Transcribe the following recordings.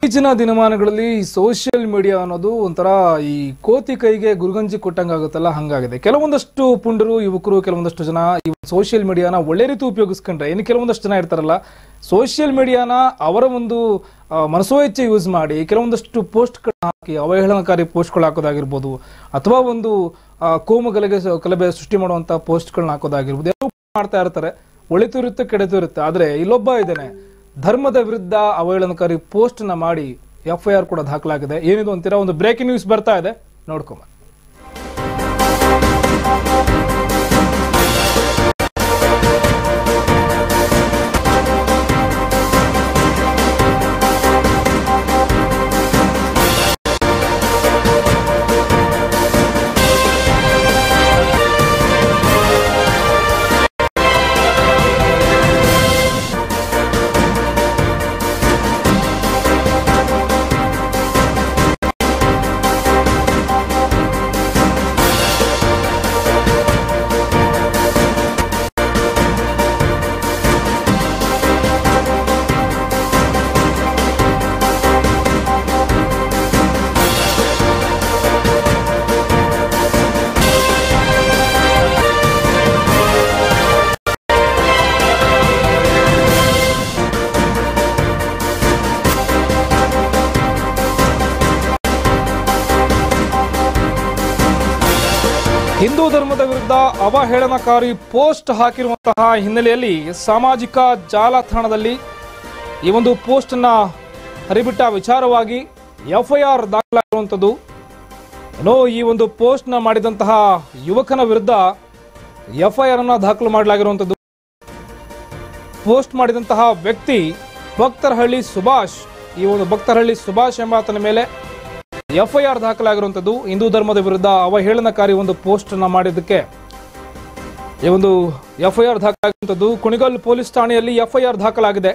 ಇತ್ತೀಚಿನ ದಿನಮಾನಗಳಲ್ಲಿ social media ಅನ್ನೋದು ಒಂಥರ ಈ ಕೋತಿ ಕೈಗೆ ಗುರುಗಂಜಿ ಕೊಟ್ಟಂಗಾಗುತ್ತಲ್ಲ ಹಂಗಾಗಿದೆ ಕೆಲವೊಂದಷ್ಟು ಪುಂಡರು ಯುವಕರು ಕೆಲವೊಂದಷ್ಟು ಜನ ಈ ಸೋಷಿಯಲ್ ಮೀಡಿಯಾನ ಒಳ್ಳೆ ರೀತಿ ಉಪಯೋಗಿಸ್ಕೊಂಡ್ರೆ ಇನ್ನು ಕೆಲವೊಂದಷ್ಟು ಜನ ಇರ್ತಾರಲ್ಲ ಸೋಷಿಯಲ್ ಮೀಡಿಯಾನ ಅವರ ಒಂದು ಆ, ಮನಸೋ ಇಚ್ಛೆ ಯೂಸ್ ಮಾಡಿ ಕೆಲವೊಂದಷ್ಟು ಪೋಸ್ಟ್ಗಳನ್ನ ಹಾಕಿ ಅವಹೇಳನಕಾರಿ ಪೋಸ್ಟ್ಗಳು ಹಾಕೋದಾಗಿರ್ಬೋದು ಅಥವಾ ಒಂದು ಆ, ಕೋಮು ಗಲಭೆ ಕಲಬೆ ಸೃಷ್ಟಿ ಮಾಡುವಂತ ಪೋಸ್ಟ್ಗಳನ್ನ ಹಾಕೋದಾಗಿರ್ಬೋದು ಎಲ್ಲವೂ ಮಾಡ್ತಾ ಇರ್ತಾರೆ ಒಳಿತು ಇರುತ್ತೆ ಕೆಡತು ಇರುತ್ತೆ ಆದ್ರೆ ಇಲ್ಲೊಬ್ಬ ಇದ್ದಾನೆ ಧರ್ಮದ ವಿರುದ್ಧ ಅವಹೇಳನಕಾರಿ ಪೋಸ್ಟ್ ನ ಮಾಡಿ ಎಫ್ ಐ ಆರ್ ಕೂಡ ದಾಖಲಾಗಿದೆ ಏನಿದು ಅಂತೀರಾ ಒಂದು ಬ್ರೇಕಿಂಗ್ ನ್ಯೂಸ್ ಬರ್ತಾ ಇದೆ ನೋಡ್ಕೊಂಬ ಹಿಂದೂ ಧರ್ಮದ ವಿರುದ್ಧ ಅವಹೇಳನಕಾರಿ ಪೋಸ್ಟ್ ಹಾಕಿರುವಂತಹ ಹಿನ್ನೆಲೆಯಲ್ಲಿ ಸಾಮಾಜಿಕ ಜಾಲತಾಣದಲ್ಲಿ ಈ ಒಂದು ಪೋಸ್ಟ್ ಅನ್ನ ಹರಿಬಿಟ್ಟ ವಿಚಾರವಾಗಿ ಎಫ್ಐಆರ್ ದಾಖಲಾಗಿರುವಂಥದ್ದು ಏನೋ ಈ ಒಂದು ಪೋಸ್ಟ್ ನ ಮಾಡಿದಂತಹ ಯುವಕನ ವಿರುದ್ಧ ಎಫ್ಐಆರ್ ಅನ್ನ ದಾಖಲು ಮಾಡಲಾಗಿರುವಂಥದ್ದು ಪೋಸ್ಟ್ ಮಾಡಿದಂತಹ ವ್ಯಕ್ತಿ ಭಕ್ತರಹಳ್ಳಿ ಸುಭಾಷ್ ಈ ಒಂದು ಭಕ್ತರಹಳ್ಳಿ ಸುಭಾಷ್ ಎಂಬಾತನ ಮೇಲೆ ಎಫ್ಐಆರ್ ದಾಖಲಾಗಿರುವಂಥದ್ದು ಹಿಂದೂ ಧರ್ಮದ ವಿರುದ್ಧ ಅವಹೇಳನಕಾರಿ ಒಂದು ಪೋಸ್ಟ್ ಅನ್ನ ಮಾಡಿದ್ದಕ್ಕೆ ಈ ಒಂದು ಎಫ್ಐಆರ್ ದಾಖಲಾಗಿರುವಂಥದ್ದು ಕುಣಿಗಲ್ ಪೊಲೀಸ್ ಠಾಣೆಯಲ್ಲಿ ಎಫ್ಐಆರ್ ದಾಖಲಾಗಿದೆ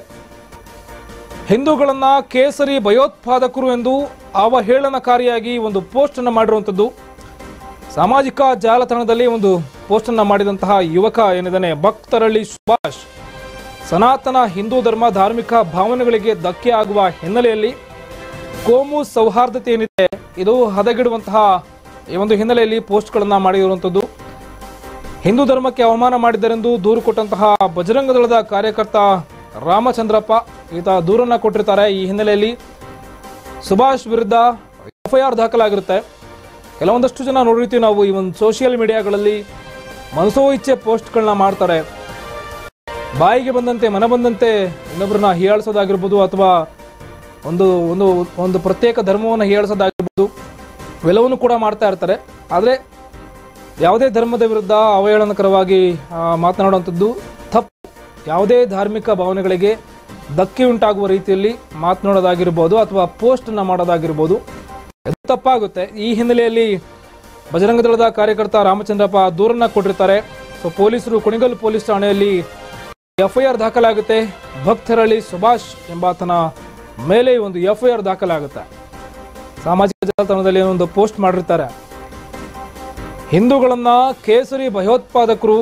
ಹಿಂದೂಗಳನ್ನ ಕೇಸರಿ ಭಯೋತ್ಪಾದಕರು ಎಂದು ಅವಹೇಳನಕಾರಿಯಾಗಿ ಒಂದು ಪೋಸ್ಟ್ ಅನ್ನ ಮಾಡಿರುವಂಥದ್ದು ಸಾಮಾಜಿಕ ಜಾಲತಾಣದಲ್ಲಿ ಒಂದು ಪೋಸ್ಟ್ ಅನ್ನ ಮಾಡಿದಂತಹ ಯುವಕ ಏನಿದ್ದಾನೆ ಭಕ್ತರಳ್ಳಿ ಸುಭಾಷ್ ಸನಾತನ ಹಿಂದೂ ಧರ್ಮ ಧಾರ್ಮಿಕ ಭಾವನೆಗಳಿಗೆ ಧಕ್ಕೆ ಆಗುವ ಹಿನ್ನೆಲೆಯಲ್ಲಿ ಕೋಮು ಸೌಹಾರ್ದತೆ ಏನಿದೆ ಇದು ಹದಗೆಡುವಂತಹ ಈ ಒಂದು ಹಿನ್ನೆಲೆಯಲ್ಲಿ ಪೋಸ್ಟ್ಗಳನ್ನ ಮಾಡಿರುವಂಥದ್ದು ಹಿಂದೂ ಧರ್ಮಕ್ಕೆ ಅವಮಾನ ಮಾಡಿದ್ದರೆಂದು ದೂರು ಕೊಟ್ಟಂತಹ ಬಜರಂಗ ದಳದ ಕಾರ್ಯಕರ್ತ ರಾಮಚಂದ್ರಪ್ಪ ಈತ ದೂರನ್ನ ಕೊಟ್ಟಿರ್ತಾರೆ ಈ ಹಿನ್ನೆಲೆಯಲ್ಲಿ ಸುಭಾಷ್ ವಿರುದ್ಧ ಎಫ್ಐಆರ್ ದಾಖಲಾಗಿರುತ್ತೆ ಕೆಲವೊಂದಷ್ಟು ಜನ ನೋಡಿರ್ತೀವಿ ನಾವು ಈ ಒಂದು ಸೋಷಿಯಲ್ ಮೀಡಿಯಾಗಳಲ್ಲಿ ಮನಸೋ ಇಚ್ಛೆ ಪೋಸ್ಟ್ಗಳನ್ನ ಮಾಡ್ತಾರೆ ಬಾಯಿಗೆ ಬಂದಂತೆ ಮನ ಬಂದಂತೆ ಇನ್ನೊಬ್ಬರನ್ನ ಹೀಯಾಳಿಸೋದಾಗಿರ್ಬೋದು ಅಥವಾ ಒಂದು ಒಂದು ಒಂದು ಪ್ರತ್ಯೇಕ ಧರ್ಮವನ್ನು ಹೀಯಾಳಿಸೋದಾಗಿರ್ಬೋದು ಇವೆಲ್ಲವನ್ನು ಕೂಡ ಮಾಡ್ತಾ ಇರ್ತಾರೆ ಆದರೆ ಯಾವುದೇ ಧರ್ಮದ ವಿರುದ್ಧ ಅವಹೇಳನಕರವಾಗಿ ಆ, ಮಾತನಾಡುವಂಥದ್ದು ತಪ್ಪು ಯಾವುದೇ ಧಾರ್ಮಿಕ ಭಾವನೆಗಳಿಗೆ ಧಕ್ಕೆ ಉಂಟಾಗುವ ರೀತಿಯಲ್ಲಿ ಮಾತನಾಡೋದಾಗಿರ್ಬೋದು ಅಥವಾ ಪೋಸ್ಟನ್ನು ಮಾಡೋದಾಗಿರ್ಬೋದು ಇದು ತಪ್ಪಾಗುತ್ತೆ ಈ ಹಿನ್ನೆಲೆಯಲ್ಲಿ ಬಜರಂಗ ದಳದ ಕಾರ್ಯಕರ್ತ ರಾಮಚಂದ್ರಪ್ಪ ದೂರನ್ನ ಕೊಟ್ಟಿರ್ತಾರೆ ಸೊ ಪೊಲೀಸರು ಕುಣಿಗಲ್ ಪೊಲೀಸ್ ಠಾಣೆಯಲ್ಲಿ ಎಫ್ಐಆರ್ ದಾಖಲಾಗುತ್ತೆ ಭಕ್ತರಳ್ಳಿ ಸುಭಾಷ್ ಎಂಬಾತನ ಮೇಲೆ ಈ ಒಂದು ಎಫ್ಐಆರ್ ದಾಖಲಾಗುತ್ತೆ ಸಾಮಾಜಿಕ ಜಾಲತಾಣದಲ್ಲಿ ಒಂದು ಪೋಸ್ಟ್ ಮಾಡಿರ್ತಾರೆ ಹಿಂದೂಗಳನ್ನ ಕೇಸರಿ ಭಯೋತ್ಪಾದಕರು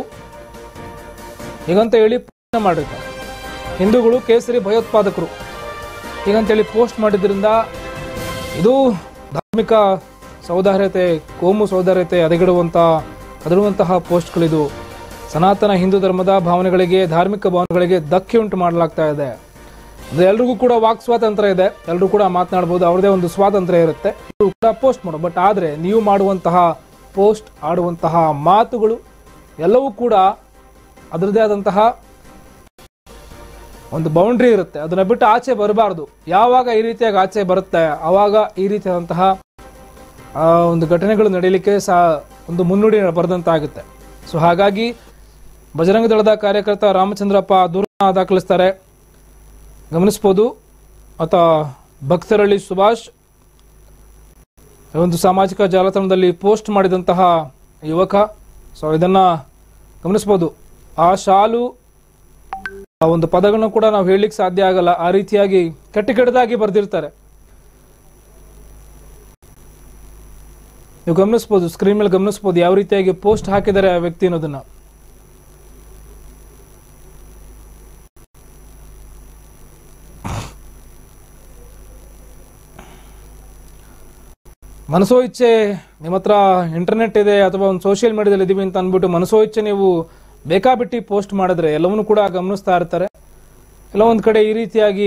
ಹೀಗಂತ ಹೇಳಿ ಪೋಸ್ಟ್ ಮಾಡಿರ್ತಾರೆ ಹಿಂದೂಗಳು ಕೇಸರಿ ಭಯೋತ್ಪಾದಕರು ಹೀಗಂತೇಳಿ ಪೋಸ್ಟ್ ಮಾಡಿದ್ರಿಂದ ಇದು ಧಾರ್ಮಿಕ ಸೌಹಾರ್ದತೆ ಕೋಮು ಸೌಹಾರ್ದತೆ ಹದಗೆಡುವಂಥ ಹದಡುವಂತಹ ಪೋಸ್ಟ್ಗಳಿದು ಸನಾತನ ಹಿಂದೂ ಧರ್ಮದ ಭಾವನೆಗಳಿಗೆ ಧಾರ್ಮಿಕ ಭಾವನೆಗಳಿಗೆ ಧಕ್ಕೆ ಉಂಟು ಮಾಡಲಾಗ್ತಾ ಇದೆ ಅಂದ್ರೆ ಎಲ್ರಿಗೂ ಕೂಡ ವಾಕ್ ಸ್ವಾತಂತ್ರ್ಯ ಇದೆ ಎಲ್ಲರೂ ಕೂಡ ಮಾತನಾಡ್ಬೋದು ಅವ್ರದೇ ಒಂದು ಸ್ವಾತಂತ್ರ್ಯ ಇರುತ್ತೆ ಇದು ಕೂಡ ಪೋಸ್ಟ್ ಮಾಡೋ ಬಟ್ ಆದರೆ ನೀವು ಮಾಡುವಂತಹ ಪೋಸ್ಟ್ ಆಡುವಂತಹ ಮಾತುಗಳು ಎಲ್ಲವೂ ಕೂಡ ಅದರದೇ ಆದಂತಹ ಒಂದು ಬೌಂಡ್ರಿ ಇರುತ್ತೆ ಅದನ್ನ ಬಿಟ್ಟು ಆಚೆ ಬರಬಾರ್ದು ಯಾವಾಗ ಈ ರೀತಿಯಾಗಿ ಆಚೆ ಬರುತ್ತೆ ಆವಾಗ ಈ ರೀತಿಯಾದಂತಹ ಆ, ಒಂದು ಘಟನೆಗಳು ನಡೀಲಿಕ್ಕೆ ಸಹ ಒಂದು ಮುನ್ನುಡಿ ಬರೆದಂತಾಗುತ್ತೆ ಸೊ ಹಾಗಾಗಿ ಬಜರಂಗ ದಳದ ಕಾರ್ಯಕರ್ತ ರಾಮಚಂದ್ರಪ್ಪ ದೂರ ದಾಖಲಿಸ್ತಾರೆ ಗಮನಿಸ್ಬೋದು ಆತ ಭಕ್ತರಳ್ಳಿ ಸುಭಾಷ್ ಒಂದು ಸಾಮಾಜಿಕ ಜಾಲತಾಣದಲ್ಲಿ ಪೋಸ್ಟ್ ಮಾಡಿದಂತಹ ಯುವಕ ಸೊ ಇದನ್ನ ಗಮನಿಸ್ಬೋದು ಆ ಶಾಲು ಆ ಒಂದು ಪದಗಳನ್ನು ಕೂಡ ನಾವು ಹೇಳಲಿಕ್ಕೆ ಸಾಧ್ಯ ಆಗಲ್ಲ ಆ ರೀತಿಯಾಗಿ ಕೆಟ್ಟ ಕೆಟ್ಟದಾಗಿ ಬರೆದಿರ್ತಾರೆ ನೀವು ಗಮನಿಸ್ಬೋದು ಸ್ಕ್ರೀನ್ ಮೇಲೆ ಗಮನಿಸ್ಬೋದು ಯಾವ ರೀತಿಯಾಗಿ ಪೋಸ್ಟ್ ಹಾಕಿದ್ದಾರೆ ಆ ವ್ಯಕ್ತಿ ಅನ್ನೋದನ್ನ ಮನಸೋ ಇಚ್ಛೆ ನಿಮ್ಮ ಹತ್ರ ಇಂಟರ್ನೆಟ್ ಇದೆ ಅಥವಾ ಒಂದು ಸೋಷಿಯಲ್ ಮೀಡಿಯಾದಲ್ಲಿ ಇದೀವಿ ಅಂತ ಅಂದ್ಬಿಟ್ಟು ಮನಸೋ ಇಚ್ಛೆ ನೀವು ಬೇಕಾಬಿಟ್ಟಿ ಪೋಸ್ಟ್ ಮಾಡಿದ್ರೆ ಎಲ್ಲವನ್ನೂ ಕೂಡ ಗಮನಿಸ್ತಾ ಇರ್ತಾರೆ ಎಲ್ಲ ಒಂದು ಕಡೆ ಈ ರೀತಿಯಾಗಿ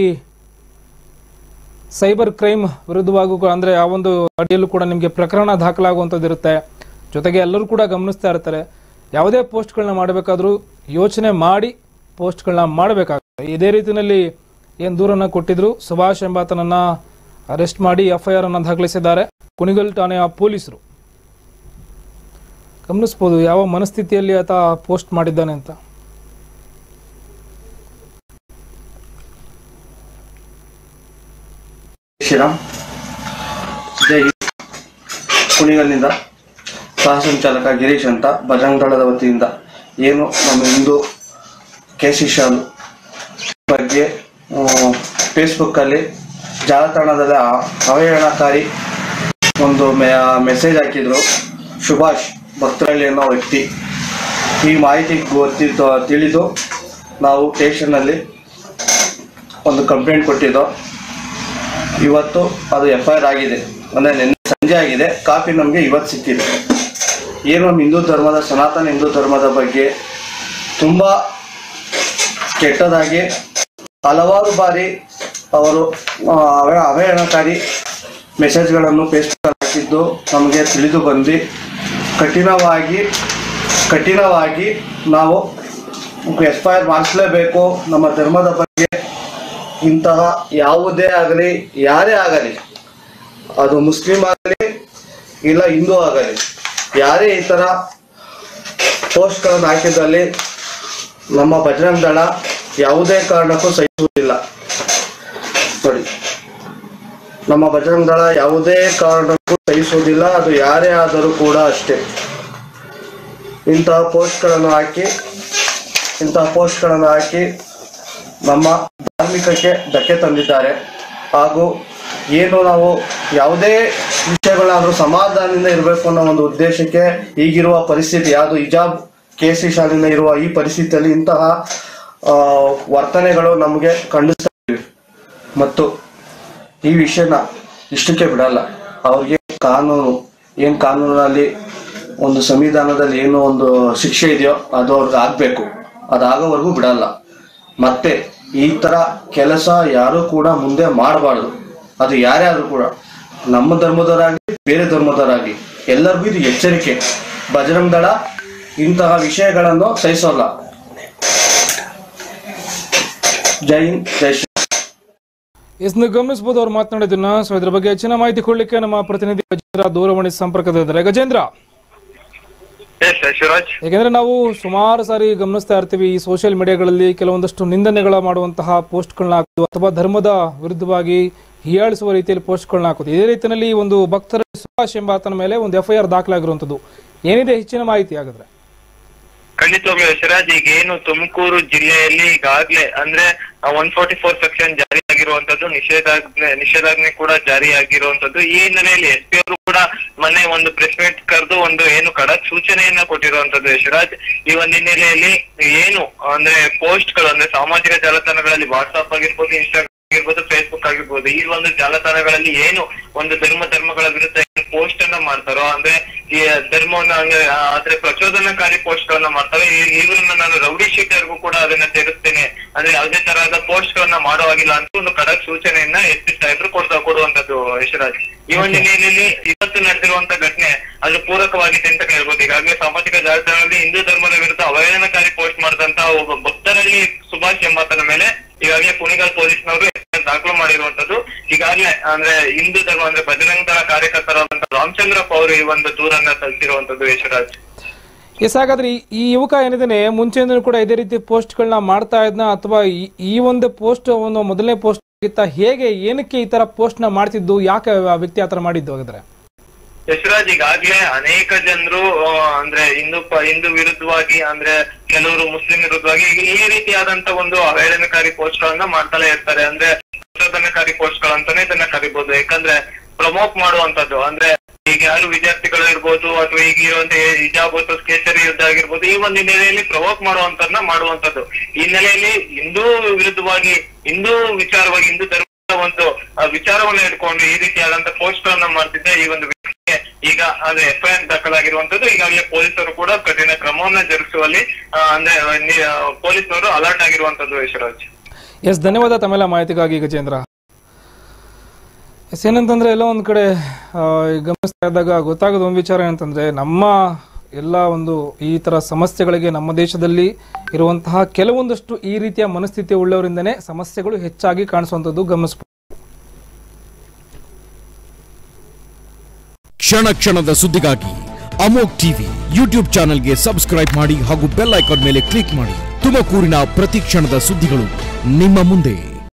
ಸೈಬರ್ ಕ್ರೈಮ್ ವಿರುದ್ಧವಾಗೂ ಕೂಡ- ಅಂದ್ರೆ ಆ ಒಂದು ಅಡಿಯಲ್ಲೂ ಕೂಡ ನಿಮಗೆ ಪ್ರಕರಣ ದಾಖಲಾಗುವಂಥದ್ದು ಇರುತ್ತೆ ಜೊತೆಗೆ ಎಲ್ಲರೂ ಕೂಡ ಗಮನಿಸ್ತಾ ಇರ್ತಾರೆ ಯಾವುದೇ ಪೋಸ್ಟ್ಗಳನ್ನ ಮಾಡಬೇಕಾದ್ರೂ ಯೋಚನೆ ಮಾಡಿ ಪೋಸ್ಟ್ಗಳನ್ನ ಮಾಡಬೇಕಾಗುತ್ತೆ ಇದೇ ರೀತಿಯಲ್ಲಿ ಏನು ದೂರನ್ನ ಕೊಟ್ಟಿದ್ರು ಸುಭಾಷ್ ಎಂಬಾತನನ್ನ ಅರೆಸ್ಟ್ ಮಾಡಿ ಎಫ್ ಐ ಆರ್ ಅನ್ನು ದಾಖಲಿಸಿದ್ದಾರೆ ಕುಣಿಗಲ್ ಠಾಣೆಯ ಪೊಲೀಸರು ಗಮನಿಸ್ಬೋದು ಯಾವ ಮನಸ್ಥಿತಿಯಲ್ಲಿ ಆತ ಪೋಸ್ಟ್ ಮಾಡಿದ್ದಾನೆ ಅಂತ ಶ್ರೀರಾಮ್ ಜೈ ಹಿಂದ್. ಕುಣಿಗಲ್ನಿಂದ ಸಹ ಸಂಚಾಲಕ ಗಿರೀಶ್ ಅಂತ ಬಜರಂಗ ದಳದ ವತಿಯಿಂದ ಏನು ನಮ್ಮ ಹಿಂದೂ ಕೇಸಿ ಶಾಲು ಬಗ್ಗೆ ಫೇಸ್ಬುಕ್ಕಲ್ಲಿ ಜಾಲತಾಣದಲ್ಲಿ ಆ- ಅವಹೇಳನಕಾರಿ ಒಂದು ಮೆಸೇಜ್ ಹಾಕಿದ್ರು ಸುಭಾಷ್ ಭಕ್ತರಳ್ಳಿ ಅನ್ನೋ ವ್ಯಕ್ತಿ ಈ ಮಾಹಿತಿ ಗೊತ್ತಿದ್ದು ತಿಳಿದು ನಾವು ಸ್ಟೇಷನ್ನಲ್ಲಿ ಒಂದು ಕಂಪ್ಲೇಂಟ್ ಕೊಟ್ಟಿದ್ದೋ ಇವತ್ತು ಅದು ಎಫ್ ಐ ಆರ್ ಆಗಿದೆ ಅಂದರೆ ನಿನ್ನೆ ಸಂಜೆ ಆಗಿದೆ ಕಾಪಿ ನಮಗೆ ಇವತ್ತು ಸಿಕ್ಕಿದೆ ಏನು ನಮ್ಮ ಹಿಂದೂ ಧರ್ಮದ ಸನಾತನ ಹಿಂದೂ ಧರ್ಮದ ಬಗ್ಗೆ ತುಂಬ ಕೆಟ್ಟದಾಗಿ ಹಲವಾರು ಬಾರಿ ಅವರು ಆ, ಅವ ಅವಹೇಳನಕಾರಿ ಮೆಸೇಜ್ಗಳನ್ನು ಫೇಸ್ಬುಕ್ ಹಾಕಿದ್ದು ನಮಗೆ ತಿಳಿದು ಬಂದು ಕಠಿಣವಾಗಿ ಕಠಿಣವಾಗಿ ನಾವು ಎಫ್ ಐ ಆರ್ ಮಾಡಿಸಲೇಬೇಕು ನಮ್ಮ ಧರ್ಮದ ಬಗ್ಗೆ ಇಂತಹ ಯಾವುದೇ ಆಗಲಿ ಯಾರೇ ಆಗಲಿ ಅದು ಮುಸ್ಲಿಂ ಆಗಲಿ ಇಲ್ಲ ಹಿಂದೂ ಆಗಲಿ ಯಾರೇ ಈ ಥರ ಪೋಸ್ಟ್ಗಳನ್ನು ಹಾಕಿದಲ್ಲಿ ನಮ್ಮ ಬಜರಂಗ ದಳ ಯಾವುದೇ ಕಾರಣಕ್ಕೂ ಸಹಿಸುವುದಿಲ್ಲ ನೋಡಿ ನಮ್ಮ ಬಜರಂಗ ದಳ ಯಾವುದೇ ಕಾರಣಕ್ಕೂ ಸಹಿಸುವುದಿಲ್ಲ ಅದು ಯಾರೇ ಆದರೂ ಕೂಡ ಅಷ್ಟೇ ಇಂತಹ ಪೋಸ್ಟ್ಗಳನ್ನು ಹಾಕಿ ಇಂತಹ ಪೋಸ್ಟ್ಗಳನ್ನು ಹಾಕಿ ನಮ್ಮ ಧಾರ್ಮಿಕಕ್ಕೆ ಧಕ್ಕೆ ತಂದಿದ್ದಾರೆ ಹಾಗೂ ಏನು ನಾವು ಯಾವುದೇ ವಿಷಯಗಳಾದರೂ ಸಮಾಧಾನದಿಂದ ಇರಬೇಕು ಅನ್ನೋ ಒಂದು ಉದ್ದೇಶಕ್ಕೆ ಈಗಿರುವ ಪರಿಸ್ಥಿತಿ ಯಾವುದು ಹಿಜಾಬ್ ಕೇಸಿ ಶಾಲಿನ ಇರುವ ಈ ಪರಿಸ್ಥಿತಿಯಲ್ಲಿ ಇಂತಹ ಆ, ವರ್ತನೆಗಳು ನಮಗೆ ಖಂಡಿಸ್ತಾ ಇವೆ ಮತ್ತು ಈ ವಿಷಯನ ಇಷ್ಟಕ್ಕೆ ಬಿಡಲ್ಲ ಅವ್ರಿಗೆ ಕಾನೂನು ಏನು ಕಾನೂನಲ್ಲಿ ಒಂದು ಸಂವಿಧಾನದಲ್ಲಿ ಏನು ಒಂದು ಶಿಕ್ಷೆ ಇದೆಯೋ ಅದು ಅವ್ರಿಗೆ ಆಗ್ಬೇಕು ಅದಾಗೋವರೆಗೂ ಬಿಡಲ್ಲ ಮತ್ತೆ ಈ ತರ ಕೆಲಸ ಯಾರು ಕೂಡ ಮುಂದೆ ಮಾಡಬಾರ್ದು ಅದು ಯಾರೇ ಆದ್ರೂ ಕೂಡ ನಮ್ಮ ಧರ್ಮದವರಾಗಲಿ ಬೇರೆ ಧರ್ಮದವರಾಗಲಿ ಎಲ್ಲರಿಗೂ ಇದು ಎಚ್ಚರಿಕೆ ಬಜರಂಗ ದಳ ಇಂತಹ ವಿಷಯಗಳನ್ನು ಸಹಿಸೋಲ್ಲ ಜೈ ಹಿಂದ್ ಜೈ ಶ್ರೀ ಎಸ್ ನೀವು ಗಮನಿಸಬಹುದು ಅವ್ರು ಮಾತನಾಡಿದ್ದನ್ನ ಸೊ ಇದ್ರ ಬಗ್ಗೆ ಹೆಚ್ಚಿನ ಮಾಹಿತಿ ಕೊಡ್ಲಿಕ್ಕೆ ನಮ್ಮ ಪ್ರತಿನಿಧಿ ಗಜೇಂದ್ರ ದೂರವಾಣಿ ಸಂಪರ್ಕದಲ್ಲಿದ್ದಾರೆ ಗಜೇಂದ್ರ ಎಸ್ ಶಿವರಾಜ್ ಯಾಕೆಂದ್ರೆ ನಾವು ಸುಮಾರು ಸಾರಿ ಗಮನಿಸ್ತಾ ಇರ್ತೀವಿ ಈ ಸೋಷಿಯಲ್ ಮೀಡಿಯಾಗಳಲ್ಲಿ ಕೆಲವೊಂದಷ್ಟು ನಿಂದನೆಗಳ ಮಾಡುವಂತಹ ಪೋಸ್ಟ್ಗಳನ್ನ ಹಾಕೋದು ಅಥವಾ ಧರ್ಮದ ವಿರುದ್ಧವಾಗಿ ಹೀಯಾಳಿಸುವ ರೀತಿಯಲ್ಲಿ ಪೋಸ್ಟ್ಗಳನ್ನ ಹಾಕೋದು ಇದೇ ರೀತಿಯಲ್ಲಿ ಒಂದು ಭಕ್ತರ ಸುಭಾಷ್ ಎಂಬಾತನ ಮೇಲೆ ಒಂದು ಎಫ್ ಐ ಆರ್ ದಾಖಲಾಗಿರುವಂತದ್ದು ಏನಿದೆ ಹೆಚ್ಚಿನ ಮಾಹಿತಿ ಆಗಿದ್ರೆ ಖಂಡಿತವಾಗ್ಲೂ ಶಿವರಾಜ್ ಈಗ ಏನು ತುಮಕೂರು ಜಿಲ್ಲೆಯಲ್ಲಿ ಈಗಾಗ್ಲೇ ಅಂದ್ರೆ ಒನ್ ಫೋರ್ಟಿ ಫೋರ್ ಸೆಕ್ಷನ್ ಜಾರಿ ಆಗಿರುವಂತದ್ದು ನಿಷೇಧಾಜ್ಞೆ ನಿಷೇಧಾಜ್ಞೆ ಕೂಡ ಜಾರಿ ಆಗಿರುವಂತದ್ದು ಈ ಹಿನ್ನೆಲೆಯಲ್ಲಿ ಎಸ್ ಪಿ ಅವರು ಕೂಡ ಮೊನ್ನೆ ಒಂದು ಪ್ರೆಸ್ ಮೀಟ್ ಕರೆದು ಒಂದು ಏನು ಖಡಕ್ ಸೂಚನೆಯನ್ನ ಕೊಟ್ಟಿರುವಂತದ್ದು ಶಿವರಾಜ್ ಈ ಒಂದು ಹಿನ್ನೆಲೆಯಲ್ಲಿ ಏನು ಅಂದ್ರೆ ಪೋಸ್ಟ್ ಗಳು ಅಂದ್ರೆ ಸಾಮಾಜಿಕ ಜಾಲತಾಣಗಳಲ್ಲಿ ವಾಟ್ಸ್ಆಪ್ ಆಗಿರ್ಬೋದು ಇನ್ಸ್ಟಾಗ್ರಾಮ್ ಆಗಿರ್ಬೋದು ಫೇಸ್ಬುಕ್ ಆಗಿರ್ಬೋದು ಈ ಒಂದು ಜಾಲತಾಣಗಳಲ್ಲಿ ಏನು ಒಂದು ಧರ್ಮ ಧರ್ಮಗಳ ವಿರುದ್ಧ ಪೋಸ್ಟ್ ಅನ್ನ ಮಾಡ್ತಾರೋ ಅಂದ್ರೆ ಈ ಧರ್ಮವನ್ನ ಅಂದ್ರೆ ಆ, ಆದ್ರೆ ಪ್ರಚೋದನಕಾರಿ ಪೋಸ್ಟ್ ಗಳನ್ನ ಮಾಡ್ತಾರೆ ಈ- ಇವ್ರನ್ನ ನಾನು ರೌಡಿ ಶೀಟರ್ಗೂ ಕೂಡ ಅದನ್ನ ಸೇರಿಸ್ತೇನೆ ಅಂದ್ರೆ ಯಾವುದೇ ತರಹದ ಪೋಸ್ಟ್ ಗಳನ್ನ ಮಾಡೋ ಹಾಗಿಲ್ಲ ಅಂತ ಒಂದು ಖಡಕ್ ಸೂಚನೆಯನ್ನ ಎಸ್ ಪಿ ಸಾಹೇಬ್ರು ಕೊಡ್ತಾ ಕೊಡುವಂತದ್ದು ಯಶರಾಜ್ ಈ ಒಂದು ಹಿನ್ನೆಲೆಯಲ್ಲಿ ಇವತ್ತು ನಡೆದಿರುವಂತ ಘಟನೆ ಅದು ಪೂರಕವಾಗಿದೆ ಅಂತ ಹೇಳ್ಬೋದು ಈಗಾಗಲೇ ಸಾಮಾಜಿಕ ಜಾಲತಾಣದಲ್ಲಿ ಹಿಂದೂ ಧರ್ಮದ ವಿರುದ್ಧ ಅವಹೇಳನಕಾರಿ ಪೋಸ್ಟ್ ಮಾಡಿದಂತ ಒಬ್ಬ ಭಕ್ತರಲ್ಲಿ ಸುಭಾಷ್ ಎಂಬಾತನ ಮೇಲೆ ಈಗಾಗಲೇ ಕುಣಿಗಲ್ ಪೊಲೀಸ್ನವರು ದಾಖಲು ಮಾಡಿರುವಂತದ್ದು ಈಗಾಗಲೇ ಅಂದ್ರೆ ಹಿಂದೂ ಧರ್ಮ ಅಂದ್ರೆ ಬಜರಂಗ ದಳ ಕಾರ್ಯಕರ್ತರಾದಂತ ರಾಮಚಂದ್ರಪ್ಪ ಅವರು ಈ ಒಂದು ದೂರನ್ನ ಸಲ್ಲಿಸಿರುವಂತದ್ದು ಯಶರಾಜ್ ಎಸ್ ಹಾಗಾದ್ರೆ ಈ- ಈ ಯುವಕ ಏನಿದ್ದಾನೆ ಮುಂಚೆಯಿಂದ ಕೂಡ ಇದೇ ರೀತಿ ಪೋಸ್ಟ್ಗಳನ್ನ ಮಾಡ್ತಾ ಇದ್ನ ಅಥವಾ ಈ- ಈ ಒಂದು ಪೋಸ್ಟ್ ಒಂದು ಮೊದಲನೇ ಪೋಸ್ಟ್ ಆಗಿತ್ತ ಹೇಗೆ ಏನಕ್ಕೆ ಈ ತರ ಪೋಸ್ಟ್ ನ ಮಾಡ್ತಿದ್ದು ಯಾಕೆ ಆ ವ್ಯಕ್ತಿ ಆತರ ಮಾಡಿದ್ದು ಹಾಗಾದ್ರೆ ಯಶರಾಜ್ ಈಗಾಗ್ಲೇ ಅನೇಕ ಜನರು ಅಂದ್ರೆ ಹಿಂದೂ ಪ- ಹಿಂದೂ ವಿರುದ್ಧವಾಗಿ ಅಂದ್ರೆ ಕೆಲವರು ಮುಸ್ಲಿಂ ವಿರುದ್ಧವಾಗಿ ಈ- ಈ ರೀತಿಯಾದಂತ ಒಂದು ಅವಹೇಳನಕಾರಿ ಪೋಸ್ಟ್ ಗಳನ್ನ ಮಾಡ್ತಾನೆ ಇರ್ತಾರೆ ಅಂದ್ರೆ ಪ್ರಚೋದನಕಾರಿ ಪೋಸ್ಟ್ ಗಳಂತಾನೆ ಇದನ್ನ ಕರಿಬಹುದು ಯಾಕಂದ್ರೆ ಪ್ರಮೋಟ್ ಮಾಡುವಂತದ್ದು ಅಂದ್ರೆ ಈಗ ಯಾರು ವಿದ್ಯಾರ್ಥಿಗಳು ಇರ್ಬೋದು ಅಥವಾ ಈಗ ಇರುವಂತ ಹಿಜಾಬ್ ಅಥವಾ ಕೇಸರಿ ಯುದ್ಧ ಆಗಿರ್ಬೋದು ಈ ಒಂದು ಹಿನ್ನೆಲೆಯಲ್ಲಿ ಪ್ರವೋಕ್ ಮಾಡುವಂತದನ್ನ ಮಾಡುವಂತದ್ದು ಈ ಹಿನ್ನೆಲೆಯಲ್ಲಿ ಹಿಂದೂ ವಿರುದ್ಧವಾಗಿ ಹಿಂದೂ ವಿಚಾರವಾಗಿ ಹಿಂದೂ ಧರ್ಮದ ಒಂದು ಆ, ವಿಚಾರವನ್ನ ಇಟ್ಕೊಂಡು ಈ ರೀತಿಯಾದಂತ ಪೋಸ್ಟ್ ಗಳನ್ನ ಮಾಡ್ತಿದ್ದೆ ಈ ಒಂದು ಈಗ ಅದು ಎಫ್ಐಆರ್ ದಾಖಲಾಗಿರುವಂತದ್ದು ಈಗಾಗಲೇ ಪೊಲೀಸರು ಕೂಡ ಕಠಿಣ ಕ್ರಮವನ್ನ ಜರುಗಿಸುವಲ್ಲಿ ಆ, ಅಂದ್ರೆ ನಿ- ಆ, ಪೊಲೀಸರು ಅಲರ್ಟ್ ಆಗಿರುವಂತದ್ದು ಯಶರಾಜ್ ಎಸ್ ಧನ್ಯವಾದ ತಮ್ಮೆಲ್ಲ ಮಾಹಿತಿಗಾಗಿ ಗಜೇಂದ್ರ ಎಸ್ ಏನಂತಂದ್ರೆ ಎಲ್ಲ ಒಂದು ಕಡೆ ಆ, ಈ ಗಮನಿಸ್ತಾ ಇದ್ದಾಗ ಗೊತ್ತಾಗೋದು ಒಂದು ವಿಚಾರ ಏನಂತಂದ್ರೆ ನಮ್ಮ ಎಲ್ಲ ಒಂದು ಈ ಥರ ಸಮಸ್ಯೆಗಳಿಗೆ ನಮ್ಮ ದೇಶದಲ್ಲಿ ಇರುವಂತಹ ಕೆಲವೊಂದಷ್ಟು ಈ ರೀತಿಯ ಮನಸ್ಥಿತಿ ಉಳ್ಳವರಿಂದನೇ ಸಮಸ್ಯೆಗಳು ಹೆಚ್ಚಾಗಿ ಕಾಣಿಸುವಂಥದ್ದು ಗಮನಿಸ್ಬೋದು ಕ್ಷಣ ಕ್ಷಣದ ಸುದ್ದಿಗಾಗಿ ಅಮೋಕ್ ಟಿವಿ ಯೂಟ್ಯೂಬ್ ಚಾನೆಲ್ಗೆ ಸಬ್ಸ್ಕ್ರೈಬ್ ಮಾಡಿ ಹಾಗೂ ಬೆಲ್ ಐಕಾನ್ ಮೇಲೆ ಕ್ಲಿಕ್ ಮಾಡಿ ತುಮಕೂರಿನ ಪ್ರತಿ ಕ್ಷಣದ ಸುದ್ದಿಗಳು ನಿಮ್ಮ ಮುಂದೆ